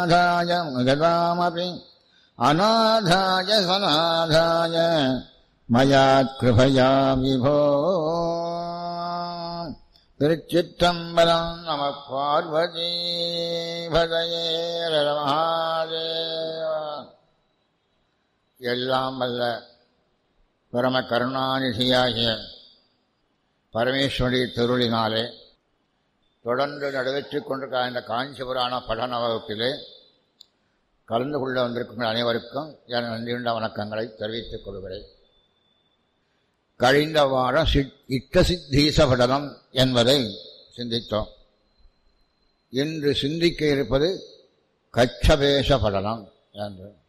அநாதாய மகதாமபி அநாதாய சநாதாய மயா கிருபயா விபோ திருச்சிற்றம்பலம் நம பார்வதி பதையே மகாதேவ எல்லாம் வல்ல பரம கருணாநிதியாகிய பரமேஸ்வரி திருளினாலே தொடர்ந்து நடைபெற்றுக் கொண்டிருக்கிற இந்த காஞ்சிபுராண படன வகுப்பிலே கலந்து கொள்ள வந்திருக்கும் அனைவருக்கும் என் நன்றியுண்ட வணக்கங்களை தெரிவித்துக் கொள்கிறேன் கழிந்த வாரம் இட்ட சித்தீச படனம் என்பதை சிந்தித்தோம் இன்று சிந்திக்க இருப்பது கச்சபேச படனம் என்று